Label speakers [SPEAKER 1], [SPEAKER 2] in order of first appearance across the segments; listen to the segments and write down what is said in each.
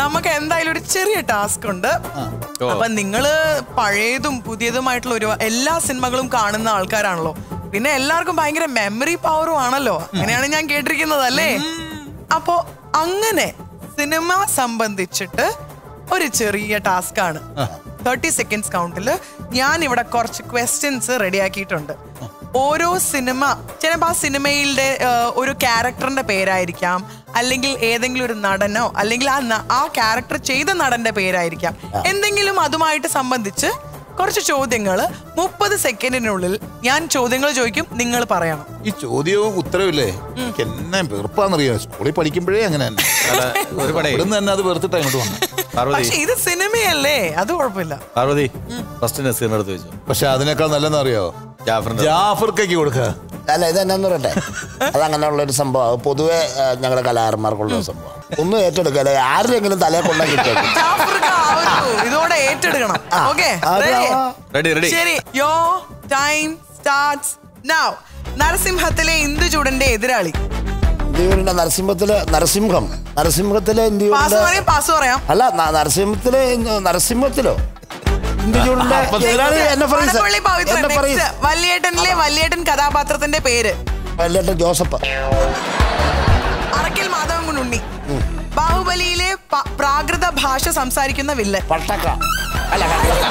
[SPEAKER 1] നമുക്ക് എന്തായാലും ഒരു ചെറിയ ടാസ്ക് ഉണ്ട്
[SPEAKER 2] ഓ.
[SPEAKER 1] അപ്പൊ നിങ്ങള് പഴയതും പുതിയതുമായിട്ടുള്ള ഒരു എല്ലാ സിനിമകളും കാണുന്ന ആൾക്കാരാണല്ലോ പിന്നെ എല്ലാവർക്കും ഭയങ്കര മെമ്മറി പവറും ആണല്ലോ അങ്ങനെയാണ് ഞാൻ കേട്ടിരിക്കുന്നത് അല്ലേ അപ്പോ അങ്ങനെ സിനിമ സംബന്ധിച്ചിട്ട് ഒരു ചെറിയ ടാസ്ക് ആണ് തേർട്ടി സെക്കൻഡ്സ് കൗണ്ടിൽ ഞാൻ ഇവിടെ കുറച്ച് ക്വസ്റ്റ്യൻസ് റെഡിയാക്കിയിട്ടുണ്ട് ഓരോ സിനിമ ചിലപ്പോൾ ആ സിനിമയിലെ ആ, ഒരു ക്യാരക്ടറിന്റെ പേരായിരിക്കാം അല്ലെങ്കിൽ ഏതെങ്കിലും ഒരു നടനോ അല്ലെങ്കിൽ ആ ന- ആ ക്യാരക്ടർ ചെയ്ത നടന്റെ പേരായിരിക്കാം എന്തെങ്കിലും അതുമായിട്ട് സംബന്ധിച്ച് കുറച്ച് ചോദ്യങ്ങൾ മുപ്പത് സെക്കൻഡിനുള്ളിൽ ഞാൻ ചോദ്യങ്ങൾ ചോദിക്കും നിങ്ങൾ പറയണം
[SPEAKER 3] ഈ ചോദ്യവും ഉത്തരവില്ലേ എനിക്ക് എന്നെ വെറുപ്പാന്നറിയാം സ്കൂളിൽ പഠിക്കുമ്പോഴേ അങ്ങനെ തന്നെ
[SPEAKER 2] അല്ല ഒരുപാടേ
[SPEAKER 3] ഇവിടുന്ന് തന്നെ അത് വെറുത്തിട്ട് അങ്ങോട്ട് വന്നു
[SPEAKER 2] പാർവതി
[SPEAKER 1] പക്ഷെ ഇത് സിനിമയല്ലേ അത് കുഴപ്പമില്ല
[SPEAKER 2] പാർവതി ഫസ്റ്റ് നസീറിന്റെ അടുത്ത് ചോദിച്ചു
[SPEAKER 3] പക്ഷെ അതിനേക്കാൾ നല്ലതെന്ന് അറിയോ
[SPEAKER 2] ജാഫറിന്റെ
[SPEAKER 3] ജാഫർക്കയ്ക്ക് കൊടുക്കുക
[SPEAKER 4] അല്ല ഇത് എന്നാന്ന് പറയട്ടെ അതങ്ങനെയുള്ള ഒരു സംഭവം അത് പൊതുവെ ആ, ഞങ്ങളുടെ കലാകാരന്മാർക്കുള്ള ഒരു സംഭവം ഒന്നും ഏറ്റെടുക്കല്ലേ ആരുടെങ്കിലും തലയെ കൊണ്ടാ കിട്ടിയേക്കും
[SPEAKER 1] ജാഫർക്ക് ആ ഒരു ഇതോടെ ഏറ്റെടുക്കണം ഓക്കെ
[SPEAKER 4] അത് ആ-
[SPEAKER 2] റെഡി റെഡി
[SPEAKER 1] ശരി യോ ടൈം സ്റ്റാർട്ട്സ് നൗ നരസിംഹത്തിലെ ഇന്ദുചൂടന്റെ എതിരാളി
[SPEAKER 4] ഇന്ത്യയുടെ നരസിംഹത്തിലെ നരസിംഹം നരസിംഹത്തിലെ
[SPEAKER 1] പാസ്
[SPEAKER 4] ഇന്ത്യയുടെ
[SPEAKER 1] പറയാം പാസ് പറയാം
[SPEAKER 4] അല്ല ന- നരസിംഹത്തിലെ ഇന്ന് നരസിംഹത്തിലോ ഇന്ത്യയുടെ എതിരാളി എന്നെ ഫറീസ്
[SPEAKER 1] മണപ്പള്ളി പവിത്രൻ
[SPEAKER 4] എന്നെ
[SPEAKER 1] next.
[SPEAKER 4] ഫറീസ്
[SPEAKER 1] വല്യേട്ടനിലെ വല്യേട്ടൻ കഥാപാത്രത്തിന്റെ പേര്
[SPEAKER 4] വല്ലേട്ടൻ ജോസഫ്
[SPEAKER 1] അറക്കൽ മാധവൻ ഉണ്ണി ബാഹുബലിയിലെ പ- പ്രാകൃത ഭാഷ സംസാരിക്കുന്ന വില്ലൻ
[SPEAKER 4] പട്ടക്ക അല്ല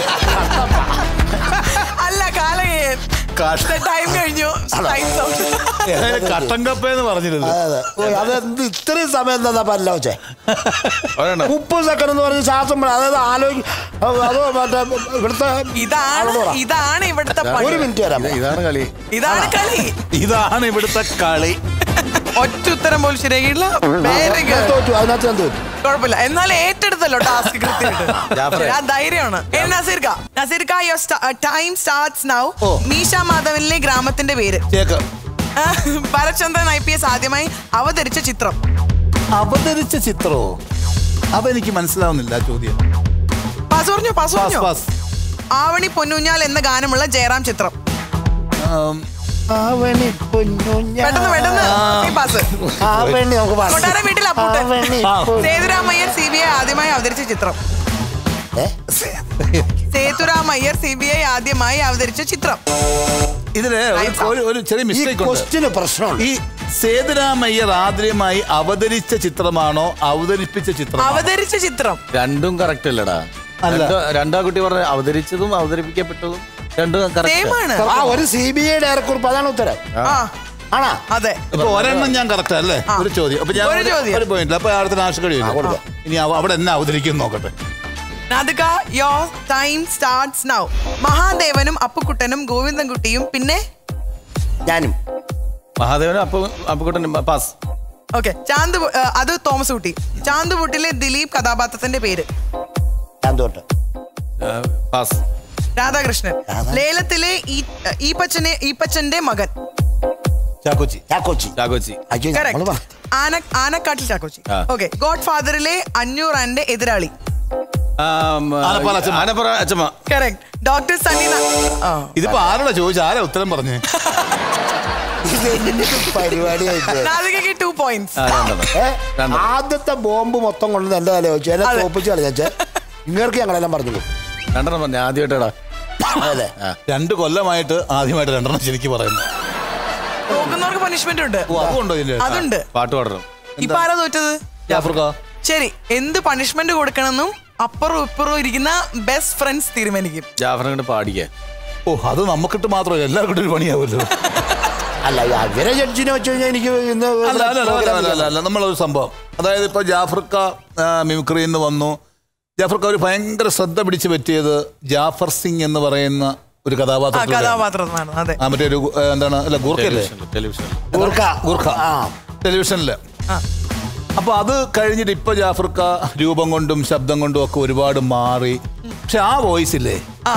[SPEAKER 1] അല്ല കാലകേയൻ ടൈം കഴിഞ്ഞു ടൈം
[SPEAKER 3] കട്ടൻ കപ്പ എന്ന് പറഞ്ഞിരുന്നു
[SPEAKER 4] അതെ അതെ ഓ, അതെന്ത് ഇത്രയും സമയം എന്താ പല്ല വെച്ചേ
[SPEAKER 2] ഒരെണ്ണം
[SPEAKER 4] മുപ്പത് സെക്കൻഡ് എന്ന് പറഞ്ഞ് ശ്വാസം വിടാം. അതായത് ആലോചിക്കും അതോ മറ്റേ ഇവിടുത്തെ
[SPEAKER 1] ഇതാണ്
[SPEAKER 4] ആളോട് പറ.
[SPEAKER 1] ഇതാണ് ഇവിടുത്തെ
[SPEAKER 4] ഒരു
[SPEAKER 1] പണി
[SPEAKER 4] മിനിറ്റ് വരാം
[SPEAKER 2] ഇതാണ് കളി
[SPEAKER 1] ഇതാണ് കളി
[SPEAKER 3] ഇതാണ് ഇവിടുത്തെ കളി
[SPEAKER 1] ഒറ്റ ഉത്തരം പോലും ശരിയാക്കിയില്ല Very
[SPEAKER 4] ഞാൻ
[SPEAKER 1] good.
[SPEAKER 4] തോറ്റു അതിനകത്ത് ഞാൻ തോറ്റു
[SPEAKER 1] കുഴപ്പമില്ല എന്നാൽ ഏറ്റെടുത്തല്ലോ ടാസ്ക് കൃത്യമായിട്ട്
[SPEAKER 2] ജാഫറെ.
[SPEAKER 1] ആ ധൈര്യമാണ് ഏ, നസീർക്ക നസീർക്ക യുവർ ടൈം സ്റ്റാർട്ട്സ് നൗ മീശ മാധവനിലെ ഗ്രാമത്തിന്റെ പേര്
[SPEAKER 3] ചേക്ക്
[SPEAKER 1] ആ, ഭരത്ചന്ദ്രൻ ഐ പി എസ് ആദ്യമായി അവതരിച്ച ചിത്രം
[SPEAKER 3] അവതരിച്ച ചിത്രമോ അതെനിക്ക് മനസ്സിലാവുന്നില്ല ആ ചോദ്യം
[SPEAKER 1] പാസ് പറഞ്ഞു പാസ്
[SPEAKER 3] പാസ്
[SPEAKER 1] പറഞ്ഞു
[SPEAKER 3] പാസ്
[SPEAKER 1] ആവണി പൊന്നൂഞ്ഞാൽ എന്ന ഗാനമുള്ള ജയറാം ചിത്രം
[SPEAKER 3] ആം,
[SPEAKER 4] ആവണി പൊന്നുഞ്ഞ
[SPEAKER 1] പെട്ടെന്ന് പെട്ടെന്ന് ഈ പാസ്
[SPEAKER 4] ആവണി നമുക്ക് പാടാം.
[SPEAKER 1] കൊട്ടാര വീട്ടിൽ അപ്പൂട്ടൻ
[SPEAKER 4] ആവണി പൊന്നു-
[SPEAKER 1] സേതുരാമയ്യർ സി ബി ഐ ആദ്യമായി അവതരിച്ച ചിത്രം
[SPEAKER 4] ഏ?
[SPEAKER 1] സേതുരാമയ്യർ സി ബി ഐ ആദ്യമായി അവതരിച്ച ചിത്രം
[SPEAKER 3] ഇതില് ഒരു- ഒരു- ഒരു ചെറിയ
[SPEAKER 4] ഈ
[SPEAKER 3] മിസ്റ്റേക്ക് ഉണ്ട്
[SPEAKER 4] ക്വസ്റ്റിന് പ്രശ്നമുണ്ട്
[SPEAKER 3] ഈ സേതുരാമയ്യർ ആദ്യമായി അവതരിച്ച ചിത്രമാണോ അവതരിപ്പിച്ച ചിത്രമാണോ
[SPEAKER 1] അവതരിച്ച ചിത്രം
[SPEAKER 2] രണ്ടും കറക്റ്റ് അല്ലടാ
[SPEAKER 3] അല്ല.
[SPEAKER 2] രണ്ട്- രണ്ടാ കുട്ടി പറഞ്ഞ അവതരിച്ചതും അവതരിപ്പിക്കപ്പെട്ടതും രണ്ടും
[SPEAKER 1] സെയിം
[SPEAKER 2] കറക്റ്റ്
[SPEAKER 1] ആണ്
[SPEAKER 4] ആ ഒരു സി ബി ഐ ഡയറക്കുറിപ്പ് അതാണ് ഉത്തരം
[SPEAKER 1] ആ
[SPEAKER 4] ആണാ
[SPEAKER 1] അതെ
[SPEAKER 3] ഇപ്പൊ ഒരെണ്ണം ഞാൻ കറക്റ്റ് അല്ലേ
[SPEAKER 1] ആ.
[SPEAKER 3] ഒരു ചോദ്യം അപ്പൊ ഞാൻ
[SPEAKER 1] ഒരു
[SPEAKER 3] ഒരു-
[SPEAKER 1] ചോദ്യം.
[SPEAKER 3] ഒരു പോയിന്റ് അപ്പൊ അടുത്ത നാശക്കടി
[SPEAKER 4] ആ, കൊടുക്കാം.
[SPEAKER 3] ഇനി അവ- അവിടെ എന്നെ അവതരിക്കും നോക്കട്ടെ
[SPEAKER 1] നാദിക യോർ ടൈം സ്റ്റാർട്ട്സ് നൗ മഹാദേവനും അപ്പുക്കുട്ടനും ഗോവിന്ദൻകുട്ടിയും പിന്നെ
[SPEAKER 4] ഞാനും
[SPEAKER 2] മഹാദേവനും അപ്പു അപ്പുക്കുട്ടൻ പാസ്
[SPEAKER 1] ഓക്കെ ചാന്ത് പു- ഏ, അത് തോമസ് കുട്ടി ചാന്തുപുട്ടിലെ ദിലീപ് കഥാപാത്രത്തിന്റെ പേര്
[SPEAKER 4] ഞാൻ തോട്ട്
[SPEAKER 2] പാസ്
[SPEAKER 1] രാധാകൃഷ്ണൻ ലേലത്തിലെ ഈ- ഈപ്പച്ചനെ ഈപ്പച്ചന്റെ മകൻ
[SPEAKER 3] ചാക്കോച്ചി
[SPEAKER 4] ചാക്കോച്ചി
[SPEAKER 2] ചാക്കോച്ചി
[SPEAKER 4] അയ്യോ നമ്മള്
[SPEAKER 1] കറക്റ്റ്
[SPEAKER 4] പറ
[SPEAKER 1] ആന ആനക്കാട്ടിൽ ചാക്കോച്ചി
[SPEAKER 2] ആ.
[SPEAKER 1] ഓക്കെ ഗോഡ് ഫാദറിലെ അഞ്ഞൂറാന്റെ എതിരാളി
[SPEAKER 3] ആനപ്പാറ അച്ചമ്മ.
[SPEAKER 2] ആനപ്പുറ അച്ചമ്മ
[SPEAKER 1] കറക്റ്റ് ഡോക്ടർ സണ്ണി ന- ആ.
[SPEAKER 3] ഇതിപ്പോ ആരോടാ ചോദിച്ച ആരാ ഉത്തരം പറഞ്ഞേ
[SPEAKER 4] ഇത് എന്ത് പരിപാടിയായിട്ട്
[SPEAKER 1] നാദികയ്ക്ക് ടു പോയിന്റ്സ്
[SPEAKER 2] ആ, രണ്ടെണ്ണം.
[SPEAKER 4] ഏ?
[SPEAKER 2] രണ്ടെണ്ണം.
[SPEAKER 4] ആദ്യത്തെ ബോംബ് മൊത്തം കൊണ്ട് എന്റെ തല വെച്ചു എന്നെ
[SPEAKER 1] അതെ.
[SPEAKER 4] തോപ്പിച്ച് കളിച്ചേ ഇങ്ങർക്ക് ഞങ്ങളെല്ലാം പറഞ്ഞു
[SPEAKER 2] രണ്ടെണ്ണം പറഞ്ഞു ആദ്യമായിട്ടാടാ
[SPEAKER 4] അതെ
[SPEAKER 3] രണ്ട് കൊല്ലമായിട്ട് ആദ്യമായിട്ട് രണ്ടെണ്ണം ശരിക്കും പറയുന്നത്
[SPEAKER 1] നോക്കുന്നവർക്ക് പണിഷ്മെന്റ് ഉണ്ട്
[SPEAKER 3] ഓ അതുകൊണ്ടോ ഇതിന്റെ
[SPEAKER 1] അതുണ്ട്
[SPEAKER 2] പാട്ട് പാടണം
[SPEAKER 1] ഇപ്പൊ ആരാ തോറ്റത്
[SPEAKER 3] ജാഫർക്ക
[SPEAKER 1] ശരി എന്ത് പണിഷ്മെന്റ് കൊടുക്കണമെന്നും അപ്പുറവും ഇപ്പുറവും ഇരിക്കുന്ന ബെസ്റ്റ് ഫ്രണ്ട്സ് തീരുമാനിക്കും
[SPEAKER 2] ജാഫറിനെ കൊണ്ട് പാടിക്കാൻ
[SPEAKER 3] ഓ അത് നമുക്കിട്ട് മാത്രമല്ല എല്ലാവർക്കും ഒരു പണിയാവുമല്ലോ
[SPEAKER 4] അല്ല അവരെ ജഡ്ജിനെ വെച്ച് കഴിഞ്ഞാൽ എനിക്ക് ഇന്ന്
[SPEAKER 3] അല്ല അല്ല അല്ല, അല്ല അല്ല അല്ല അല്ല നമ്മളൊരു സംഭവം അതായത് ഇപ്പൊ ജാഫർക്ക മിമിക്രിയിൽ നിന്ന് വന്നു ജാഫർക്ക ഒരു ഭയങ്കര ശ്രദ്ധ പിടിച്ചു പറ്റിയത് ജാഫർ സിംഗ് എന്ന് പറയുന്ന ഒരു
[SPEAKER 1] ആ
[SPEAKER 3] കഥാപാത്രം
[SPEAKER 1] കഥാപാത്രമാണ് അതെ
[SPEAKER 3] ആ മറ്റേ ഒരു ഏ, എന്താണ് അല്ല ഗൂർഖല്ലേ
[SPEAKER 2] ടെലിവിഷൻ
[SPEAKER 4] ഗൂർഖ
[SPEAKER 3] ഗൂർഖ
[SPEAKER 4] ആ
[SPEAKER 3] ടെലിവിഷനില്
[SPEAKER 1] ആ.
[SPEAKER 3] അപ്പൊ അത് കഴിഞ്ഞിട്ട് ഇപ്പൊ ജാഫർക്ക രൂപം കൊണ്ടും ശബ്ദം കൊണ്ടും ഒക്കെ ഒരുപാട് മാറി പക്ഷെ ആ വോയിസ് ഇല്ലേ
[SPEAKER 1] ആ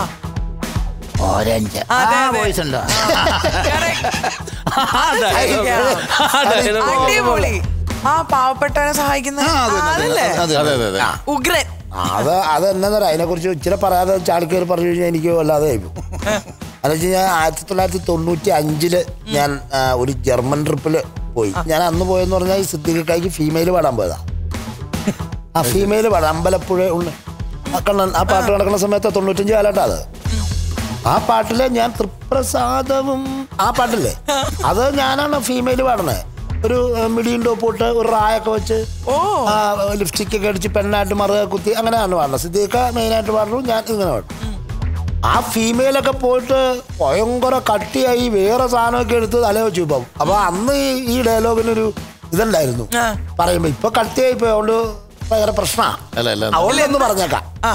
[SPEAKER 4] ഓരഞ്ച്
[SPEAKER 1] അതെ,
[SPEAKER 4] ആ
[SPEAKER 1] അതെ.
[SPEAKER 4] വോയിസ് ഉണ്ടോ
[SPEAKER 1] correct.
[SPEAKER 3] ആ dialogue. ആ dialogue.
[SPEAKER 1] അടിപൊളി ആ പാവപ്പെട്ടവനെ സഹായിക്കുന്ന
[SPEAKER 3] ആ, അത് തന്നെ,
[SPEAKER 1] അതല്ലേ
[SPEAKER 3] അത്
[SPEAKER 2] അതെ
[SPEAKER 3] തന്നെ.
[SPEAKER 2] അതെ അതെ
[SPEAKER 1] ഉഗ്രൻ
[SPEAKER 4] അത് അത് എന്നാ അതിനെ കുറിച്ച് ഇച്ചിരി പറയാതെ ചാടിക്കയറി പറഞ്ഞു കഴിഞ്ഞാൽ എനിക്ക് വല്ലാതെ ആയിപ്പോ എന്ന് വെച്ച് കഴിഞ്ഞാൽ ആയിരത്തി തൊള്ളായിരത്തി തൊണ്ണൂറ്റി അഞ്ചില് ഞാൻ ആ, ഒരു ജർമ്മൻ ട്രിപ്പില് പോയി ഞാൻ അന്ന് പോയെന്ന് പറഞ്ഞാൽ ഈ സിദ്ദീഖായിക്ക് ഫീമെയിൽ പാടാൻ പോയതാ ആ ഫീമെയിൽ പാടാം അമ്പലപ്പുഴ ഉള്ള ആ കണ്ണൻ ആ പാട്ട് നടക്കുന്ന സമയത്ത് തൊണ്ണൂറ്റഞ്ച് കാലഘട്ടം അത് ആ പാട്ടിലെ ഞാൻ തൃപ്രസാദവും ആ പാട്ടില്ലേ അത് ഞാനാണ് ഫീമെയിൽ പാടുന്നത് ഒരു മിടിയും ടോപ്പിട്ട് ഒരു റായൊക്കെ വെച്ച്
[SPEAKER 1] ഓ
[SPEAKER 4] ആ ലിപ്സ്റ്റിക് ഒക്കെ അടിച്ച് പെണ്ണായിട്ട് മറുക കുത്തി അങ്ങനെയാണ് പാടുന്നത് സിദ്ദീഖ മെയിനായിട്ട് പാടുന്നു ഞാൻ ഇങ്ങനെ പാടും ആ ഫീമെയിലൊക്കെ പോയിട്ട് ഭയങ്കര കട്ടിയായി വേറെ സാധനമൊക്കെ എടുത്ത് തല വെച്ചു ഇപ്പം അപ്പൊ അന്ന് ഈ- ഈ ഡയലോഗിനൊരു ഇതുണ്ടായിരുന്നു
[SPEAKER 1] ആ.
[SPEAKER 4] പറയുമ്പോ ഇപ്പൊ കട്ടിയായി പോയി അതുകൊണ്ട് ഭയങ്കര പ്രശ്നമാണ്
[SPEAKER 2] അല്ല അല്ല
[SPEAKER 4] അതുകൊണ്ടൊന്ന് പറഞ്ഞേക്കാം
[SPEAKER 1] ആ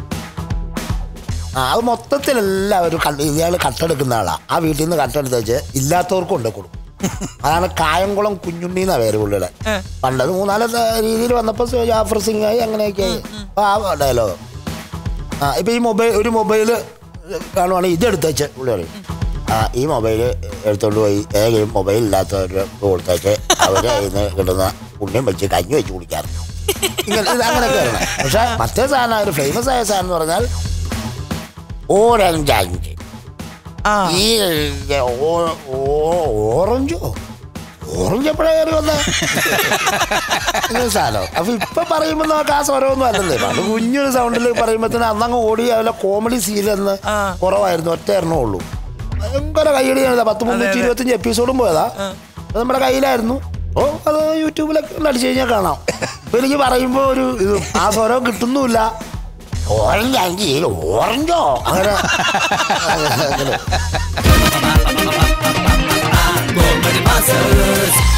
[SPEAKER 4] ആ അത് മൊത്തത്തിൽ എല്ലാവരും കണ്ട് ഇയാൾ കട്ടെടുക്കുന്ന ആളാ ആ വീട്ടിൽ നിന്ന് കട്ടെടുത്ത് വെച്ച് ഇല്ലാത്തവർക്കും ഉണ്ട് കൊടുക്കും അതാണ് കായംകുളം കുഞ്ഞുണ്ണി എന്നാ പേര് പുള്ളിയുടെ
[SPEAKER 1] ഏ.
[SPEAKER 4] പണ്ടത് മൂന്നാല് രീതിയിൽ വന്നപ്പോൾ ജാഫർ സിംഗ് ആയി അങ്ങനെയൊക്കെ ആയി അപ്പൊ ആ ഡയലോഗ് ആ ഇപ്പൊ ഈ മൊബൈൽ ഒരു മൊബൈൽ കാണുവാണെങ്കിൽ ഇത് എടുത്ത് വെച്ച് പുള്ളി പറയും ആ ഈ മൊബൈൽ എടുത്തോണ്ട് പോയി ഏതെങ്കിലും മൊബൈൽ ഇല്ലാത്തവരുടെ കൊടുത്തേച്ച് അവരെ ഇന്ന് കിട്ടുന്ന പുണ്യം വെച്ച് കഞ്ഞി വെച്ച് കുടിക്കാറുണ്ട് ഇങ്ങനെ ഇത് അങ്ങനെയൊക്കെ വരണം പക്ഷെ മറ്റേ സാധനം ഒരു ഫേമസ് ആയ സാധനം എന്ന് പറഞ്ഞാൽ ഓറഞ്ച് അഞ്ച്
[SPEAKER 1] ആ
[SPEAKER 4] ഈ ഓ- ഓ- ഓറഞ്ചോ ഓറഞ്ച് എപ്പോഴാ കയറി വന്നേ ഇങ്ങനെ സാധനം അപ്പൊ ഇപ്പൊ പറയുമ്പോ നമുക്ക് ആ സ്വരമൊന്നും അല്ലല്ലേ അത് കുഞ്ഞൊരു സൗണ്ടിൽ പറയുമ്പോഴത്തേന് അന്നങ്ങ് ഓടി അവലെ കോമഡി സീലെന്ന്
[SPEAKER 1] ആ.
[SPEAKER 4] കുറവായിരുന്നു ഒറ്റ എണ്ണേ ഉള്ളൂ ഭയങ്കര കൈയടിയാണ് പത്ത് മുന്നൂറ്റി ഇരുപത്തഞ്ച് എപ്പിസോഡും പോയതാ അത് നമ്മുടെ കയ്യിലായിരുന്നു ഓ അത് യൂട്യൂബിലൊക്കെ ഒന്ന് അടിച്ചു കഴിഞ്ഞാൽ കാണാം ഇപ്പൊ എനിക്ക് പറയുമ്പോ ഒരു ഇത് ആ സ്വരം കിട്ടുന്നുമില്ല ഓറഞ്ച് അഞ്ച് ഓറഞ്ചോ അങ്ങനെ അങ്ങനെ
[SPEAKER 5] Comedy Masters